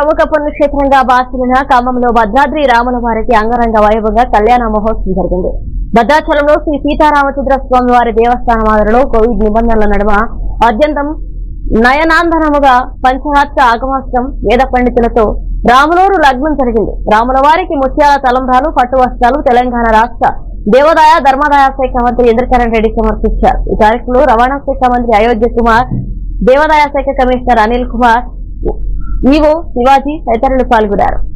ప్రముఖ పుణ్యక్షేత్రంగా బాసిలిన ఖమ్మంలో భద్రాద్రి రాముల వారికి అంగరంగ వైభవంగా కళ్యాణ మహోత్సవం జరిగింది భద్రాచలంలో శ్రీ సీతారామచంద్ర స్వామి వారి దేవస్థానం ఆదరణలో కోవిడ్ నిబంధనల నడుమ అత్యంతం నయనాందనముగా పంచహాత్స ఆగమాస్త్రం వేద పండితులతో రాములూరు లగ్నం జరిగింది రాముల వారికి ముత్యాల తలంబ్రాలు పట్టు వస్త్రాలు తెలంగాణ రాష్ట్ర దేవాదాయ ధర్మాదాయ శాఖ మంత్రి ఇంద్రకరణ్ రెడ్డి సమర్పించారు ఈ కార్యక్రమంలో రవాణా శాఖ మంత్రి అయోధ్య కుమార్ దేవాదాయ శాఖ కమిషనర్ అనిల్ కుమార్ ఈవో శివాజీ తదితరులు పాల్గొన్నారు